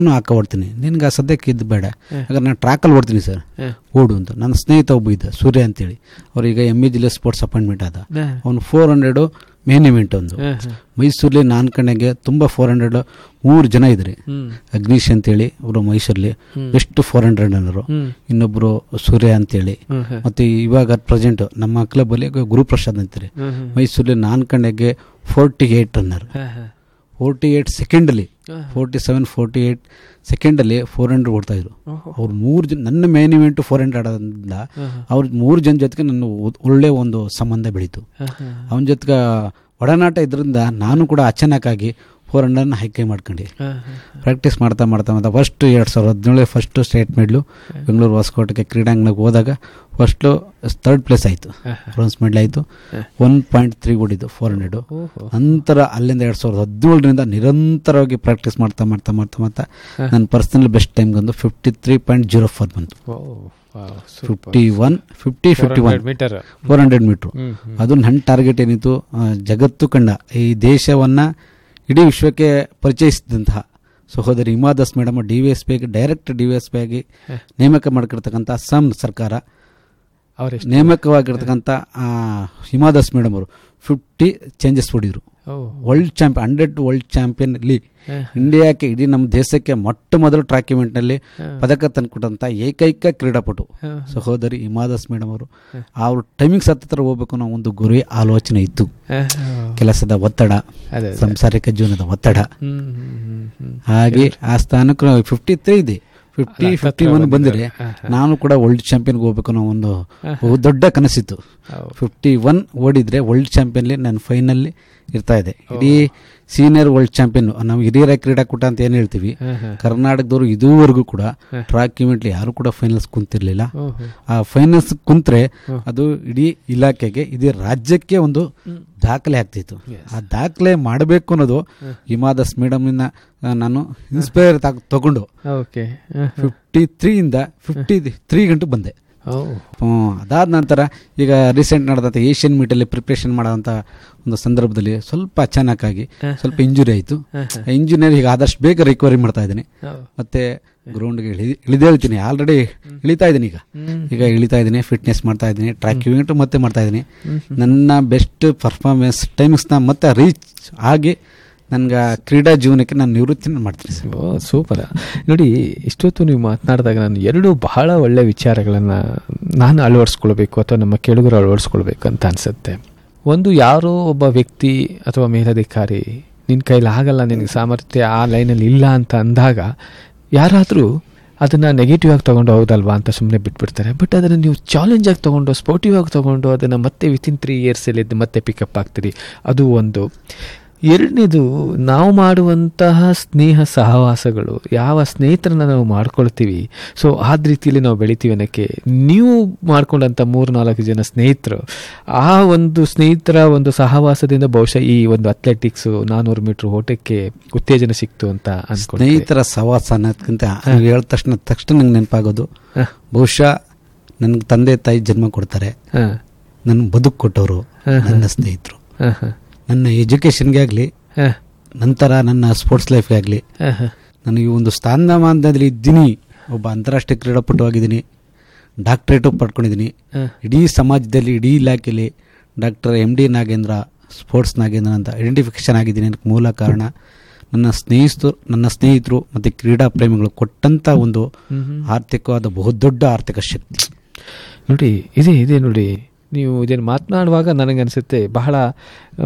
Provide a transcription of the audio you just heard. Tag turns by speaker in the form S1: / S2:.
S1: ಹಾಕ ಓಡ್ತೀನಿ ನಿನ್ಗೆ ಆ ಸದ್ಯಕ್ಕೆ ಇದು ಬೇಡ ಯಾಕಂದ್ರೆ ನಾನು ಟ್ರ್ಯಾಕಲ್ಲಿ ಓಡ್ತೀನಿ ಸರ್ ಓಡು ಅಂತ ನನ್ನ ಸ್ನೇಹಿತ ಒಬ್ಬ ಇದ್ದ ಸೂರ್ಯ ಅಂತೇಳಿ ಅವ್ರೀಗ ಎಮ್ ಇ ಜಿಲ್ಲೆ ಸ್ಪೋರ್ಟ್ಸ್ ಅಪಾಯಿಂಟ್ಮೆಂಟ್ ಆದ ಅವನು ಫೋರ್ ಹಂಡ್ರೆಡು ಮೇನ್ ಇವೆಂಟ್ ಒಂದು ಮೈಸೂರಲ್ಲಿ ನಾನು ಕಣ್ಣಗೆ ತುಂಬ ಫೋರ್ ಹಂಡ್ರೆಡ್ ಮೂರು ಜನ ಇದ್ರಿ ಅಗ್ನೀಶ್ ಅಂತೇಳಿ ಅವರು ಮೈಸೂರಲ್ಲಿ ಬೆಸ್ಟ್ ಫೋರ್ ಹಂಡ್ರೆಡ್ ಅನ್ನೋರು ಇನ್ನೊಬ್ರು ಸೂರ್ಯ ಅಂತೇಳಿ ಮತ್ತೆ ಇವಾಗ ಪ್ರೆಸೆಂಟ್ ನಮ್ಮ ಕ್ಲಬ್ಬಲ್ಲಿ ಗುರುಪ್ರಸಾದ್ ಅಂತಾರೆ ಮೈಸೂರಲ್ಲಿ ನಾನು ಕಣ್ಣಗೆ forty eight runner forty eight ಸೆಕೆಂಡಲ್ಲಿ ಫೋರ್ಟಿ ಸೆವೆನ್ ಫೋರ್ಟಿ ಏಯ್ಟ್ ಸೆಕೆಂಡಲ್ಲಿ ಫೋರ್ ಹಂಡ್ರೆಡ್ ಓಡ್ತಾ ಇದ್ರು ಅವ್ರು ಮೂರು ಜನ ನನ್ನ ಮೇನ್ ಇವೆಂಟು ಫೋರ್ ಹಂಡ್ರೆಡ್ ಆಡೋದ್ರಿಂದ ಅವ್ರ ಮೂರು ಜನ ಜೊತೆಗೆ ನನ್ನ ಒ- ಒಳ್ಳೆ ಒಂದು ಸಂಬಂಧ ಬೆಳೀತು ಅವನ ಜೊತೆಗೆ ಒಡನಾಟ ಇದರಿಂದ ನಾನು ಕೂಡ ಅಚಾನಕ್ಕಾಗಿ ಫೋರ್ ಹಂಡ್ರೆಡ್ನ ಹೈಕೈ ಮಾಡ್ಕೊಂಡು ಪ್ರಾಕ್ಟೀಸ್ ಮಾಡ್ತಾ ಮಾಡ್ತಾ ಮಾಡ್ತಾ ಫಸ್ಟ್ ಎರಡು ಸಾವಿರದ ಹದಿನೇಳು ಫಸ್ಟ್ ಸ್ಟೇಟ್ ಮೆಡ್ಲು ಬೆಂಗಳೂರು ಹೊಸಕೋಟೆಗೆ ಕ್ರೀಡಾಂಗಣಕ್ಕೆ ಹೋದಾಗ ಫಸ್ಟು ಥರ್ಡ್ ಪ್ಲೇಸ್ ಆಯಿತು ಬ್ರೋನ್ಸ್ ಮೆಡಲ್ ಆಯಿತು ಒನ್ ಪಾಯಿಂಟ್ ತ್ರೀ ಓಡಿದ್ದು ಫೋರ್ ಹಂಡ್ರೆಡು ನಂತರ ಅಲ್ಲಿಂದ ಎರಡು ಸಾವಿರದ ಹದಿನೇಳರಿಂದ ನಿರಂತರವಾಗಿ ಪ್ರಾಕ್ಟೀಸ್ ಮಾಡ್ತಾ ಮಾಡ್ತಾ ಮಾಡ್ತಾ ಮಾಡ್ತಾ ನನ್ನ ಪರ್ಸನಲ್ ಬೆಸ್ಟ್ ಟೈಮ್ ಬಂದು fifty three point zero four ಬಂತು fifty one fifty fifty one
S2: meter
S1: four hundred meter ಅದು ನನ್ನ ಟಾರ್ಗೆಟ್ ಏನಿತ್ತು ಆ, ಜಗತ್ತು ಕಂಡ ಈ ದೇಶವನ್ನು ಇಡೀ ವಿಶ್ವಕ್ಕೆ ಪರಿಚಯಿಸಿದಂತಹ ಸಹೋದರಿ Hima Das madam D V S P ಆಗಿ direct D V S P ಆಗಿ ನೇಮಕ ಮಾಡಿರ್ತಕ್ಕಂಥ ಅಸ್ಸಾಂ ಸರ್ಕಾರ
S2: ಅವರೆಷ್ಟು
S1: ನೇಮಕವಾಗಿರ್ತಕ್ಕಂಥ ಆ, ಹಿಮಾ ದಾಸ್ ಮೇಡಮ್ ಅವರು ಫಿಫ್ಟಿ ಚೇಂಜಸ್ ಹೊಡಿದ್ರು world champion hundred world champion ಅಲ್ಲಿ ಇಂಡಿಯಾಕ್ಕೆ ಇಡೀ ನಮ್ಮ ದೇಶಕ್ಕೆ ಮೊಟ್ಟ ಮೊದಲು ಟ್ರ್ಯಾಕ್ ಇವೆಂಟ್ನಲ್ಲಿ ಪದಕ ತಂದುಕೊಟ್ಟಂಥ ಏಕೈಕ ಕ್ರೀಡಾಪಟು ಸಹೋದರಿ ಹಿಮಾದಾಸ್ ಮೇಡಮ್ ಅವರು ಅವ್ರ ಟೈಮಿಂಗ್ಸ್ ಹತ್ತಿರ ಹೋಗ್ಬೇಕು ಅನ್ನೋ ಒಂದು ಗುರಿ ಆಲೋಚನೆ ಇತ್ತು ಕೆಲಸದ ಒತ್ತಡ
S2: ಅದೇ
S1: ಸಂಸಾರಿಕ ಜೀವನದ ಒತ್ತಡ
S2: ಹ್ಮ್ ಹ್ಮ್ ಹ್ಮ್ ಹ್ಮ್
S1: ಹಾಗೆ ಆ ಸ್ಥಾನಕ್ಕೆ ಫಿಫ್ಟಿ ತ್ರೀ ಇದೆ ಫಿಫ್ಟಿ ಫಿಫ್ಟಿ ಒನ್ ಬಂದರೆ ನಾನು ಕೂಡ ವರ್ಲ್ಡ್ ಚಾಂಪಿಯನ್ಗೆ ಹೋಗ್ಬೇಕು ಅನ್ನೋ ಒಂದು ಬಹು ದೊಡ್ಡ ಕನಸಿತ್ತು ಫಿಫ್ಟಿ ಒನ್ ಓಡಿದ್ರೆ ವರ್ಲ್ಡ್ ಚಾಂಪಿಯನ್ಲಿ ನಾನು ಫೈನಲ್ಲಿ ಇರ್ತಾ ಇದೆ ಇಡೀ ಸೀನಿಯರ್ ವರ್ಲ್ಡ್ ಚಾಂಪಿಯನ್ ನಾವು ಹಿರಿಯರ ಕ್ರೀಡಾಕೂಟ ಅಂತ ಏನು ಹೇಳ್ತೀವಿ ಕರ್ನಾಟಕದವರು ಇದುವರೆಗೂ ಕೂಡ ಟ್ರ್ಯಾಕ್ ಇವೆಂಟ್ಲಿ ಯಾರು ಕೂಡ ಫೈನಲ್ಸ್ ಕುಂತಿರ್ಲಿಲ್ಲ ಆ ಫೈನಲ್ಸ್ ಕುಂತ್ರೆ ಅದು ಇಡೀ ಇಲಾಖೆಗೆ ಇಡೀ ರಾಜ್ಯಕ್ಕೆ ಒಂದು ದಾಖಲೆ ಆಗ್ತಿತ್ತು ಆ ದಾಖಲೆ ಮಾಡಬೇಕು ಅನ್ನೋದು ಹಿಮಾದಾಸ್ ಮೇಡಮ್ನ ನಾನು ಇನ್ಸ್ಪೈರ್ ತಗೊಂಡು
S2: ಓಕೆ
S1: ಫಿಫ್ಟಿ ತ್ರೀಯಿಂದ ಫಿಫ್ಟಿ ತ್ರೀ ಗಂಟು ಬಂದೆ
S2: ಓ
S1: ಹ್ಮ್, ಅದಾದ ನಂತರ ಈಗ ರೀಸೆಂಟ್ ನಡೆದಂಥ ಏಷ್ಯನ್ ಮೀಟಲ್ಲಿ ಪ್ರಿಪ್ರೇಷನ್ ಮಾಡೋಂಥ ಒಂದು ಸಂದರ್ಭದಲ್ಲಿ ಸ್ವಲ್ಪ ಅಚಾನಕ್ಕಾಗಿ ಸ್ವಲ್ಪ ಇಂಜುರಿ ಆಯಿತು ಇಂಜುರಿಯಲ್ಲಿ ಈಗ ಆದಷ್ಟು ಬೇಗ ರಿಕವರಿ ಮಾಡ್ತಾ ಇದ್ದೀನಿ ಮತ್ತೆ ಗ್ರೌಂಡ್ಗೆ ಇಳಿ ಇಳಿದೇಳ್ತೀನಿ ಆಲ್ರೆಡಿ ಇಳಿತಾ ಇದ್ದೀನಿ ಈಗ ಈಗ ಇಳಿತಾ ಇದ್ದೀನಿ ಫಿಟ್ನೆಸ್ ಮಾಡ್ತಾ ಇದ್ದೀನಿ ಟ್ರ್ಯಾಕ್ ಇವೆಂಟ್ ಮತ್ತೆ ಮಾಡ್ತಾ ಇದ್ದೀನಿ ನನ್ನ ಬೆಸ್ಟ್ ಪರ್ಫಾರ್ಮೆನ್ಸ್ ಟೈಮಿಂಗ್ಸ್ನ ಮತ್ತೆ ರೀಚ್ ಆಗಿ ನನ್ಗೆ ಕ್ರೀಡಾ ಜೀವನಕ್ಕೆ ನಾನು ನಿವೃತ್ತಿನ ಮಾಡ್ತೀನಿ ಸರ್
S2: ಓ ಸೂಪರ್ ನೋಡಿ ಇಷ್ಟೊತ್ತು ನೀವು ಮಾತನಾಡಿದಾಗ ನಾನು ಎರಡು ಬಹಳ ಒಳ್ಳೆ ವಿಚಾರಗಳನ್ನು ನಾನು ಅಳವಡಿಸ್ಕೊಳ್ಬೇಕು ಅಥವಾ ನಮ್ಮ ಕೆಳಗರು ಅಳವಡಿಸ್ಕೊಳ್ಬೇಕು ಅಂತ ಅನಿಸುತ್ತೆ ಒಂದು ಯಾರೋ ಒಬ್ಬ ವ್ಯಕ್ತಿ ಅಥವಾ ಮೇಲಧಿಕಾರಿ ನಿನ್ನ ಕೈಲಿ ಆಗಲ್ಲ ನಿನಗೆ ಸಾಮರ್ಥ್ಯ ಆ ಲೈನಲ್ಲಿ ಇಲ್ಲ ಅಂತ ಅಂದಾಗ ಯಾರಾದರೂ ಅದನ್ನು ನೆಗೆಟಿವ್ ಆಗಿ ತೊಗೊಂಡು ಹೌದಲ್ವಾ ಅಂತ ಸುಮ್ಮನೆ ಬಿಟ್ಬಿಡ್ತಾರೆ ಬಟ್ ಅದನ್ನು ನೀವು ಚಾಲೆಂಜ್ ಆಗಿ ತೊಗೊಂಡು ಸ್ಪೋರ್ಟಿವ್ ಆಗಿ ತೊಗೊಂಡು ಅದನ್ನು ಮತ್ತೆ ವಿತಿನ್ ತ್ರೀ ಇಯರ್ಸಲ್ಲಿ ಮತ್ತೆ ಪಿಕಪ್ ಆಗ್ತೀರಿ ಅದು ಒಂದು ಎರಡನೇದು ನಾವು ಮಾಡುವಂತಹ ಸ್ನೇಹ ಸಹವಾಸಗಳು ಯಾವ ಸ್ನೇಹಿತರನ್ನ ನಾವು ಮಾಡ್ಕೊಳ್ತೀವಿ ಸೊ ಆದ ರೀತಿಯಲ್ಲಿ ನಾವು ಬೆಳಿತೀವಿ ಅನ್ನೋಕ್ಕೆ ನೀವು ಮಾಡ್ಕೊಂಡಂಥ ಮೂರು ನಾಲ್ಕು ಜನ ಸ್ನೇಹಿತರು ಆ ಒಂದು ಸ್ನೇಹಿತರ ಒಂದು ಸಹವಾಸದಿಂದ ಬಹುಶಃ ಈ ಒಂದು ಅಥ್ಲೆಟಿಕ್ಸು ನಾನ್ನೂರು ಮೀಟ್ರ್ ಓಟಕ್ಕೆ ಉತ್ತೇಜನ ಸಿಕ್ತು ಅಂತ ಅನ್ಕೊಂಡು
S1: ಸ್ನೇಹಿತರ ಸವಾಸ ಅನ್ನೋದಕ್ಕಿಂತ ನೀವು ಹೇಳಿದ ತಕ್ಷಣ ತಕ್ಷಣ ನಂಗೆ ನೆನಪಾಗೋದು ಬಹುಶಃ ನನಗೆ ತಂದೆ ತಾಯಿ ಜನ್ಮ ಕೊಡ್ತಾರೆ
S2: ಹಾಂ
S1: ನನ್ನ ಬದುಕು ಕೊಟ್ಟವರು ನನ್ನ ಸ್ನೇಹಿತರು
S2: ಹಾಂ ಹಾಂ
S1: ನನ್ನ ಎಜುಕೇಷನ್ಗೆ ಆಗಲಿ
S2: ಹಾಂ
S1: ನಂತರ ನನ್ನ ಸ್ಪೋರ್ಟ್ಸ್ ಲೈಫ್ಗೆ ಆಗಲಿ
S2: ಹಾಂ
S1: ನನಗೆ ಒಂದು ಸ್ಥಾನಮಾನದಲ್ಲಿ ಇದ್ದೀನಿ ಒಬ್ಬ ಅಂತಾರಾಷ್ಟ್ರೀಯ ಕ್ರೀಡಾಪಟು ಆಗಿದ್ದೀನಿ ಡಾಕ್ಟ್ರೇಟು ಪಡ್ಕೊಂಡಿದ್ದೀನಿ
S2: ಹಾಂ
S1: ಇಡೀ ಸಮಾಜದಲ್ಲಿ ಇಡೀ ಇಲಾಖೆಯಲ್ಲಿ doctor M D Nagendra sports Nagendra ಅಂತ ಐಡೆಂಟಿಫಿಕೇಶನ್ ಆಗಿದ್ದೀನಿ ಅದಕ್ಕೆ ಮೂಲ ಕಾರಣ ನನ್ನ ಸ್ನೇಹಿತರು ನನ್ನ ಸ್ನೇಹಿತರು ಮತ್ತು ಕ್ರೀಡಾ ಪ್ರೇಮಿಗಳು ಕೊಟ್ಟಂಥ ಒಂದು ಆರ್ಥಿಕವಾದ ಬಹುದೊಡ್ಡ ಆರ್ಥಿಕ ಶಕ್ತಿ
S2: ನೋಡಿ ಇದೆ ಇದೆ ನೋಡಿ ನೀವು ಇದನ್ನು ಮಾತನಾಡುವಾಗ ನನಗನ್ಸುತ್ತೆ ಬಹಳ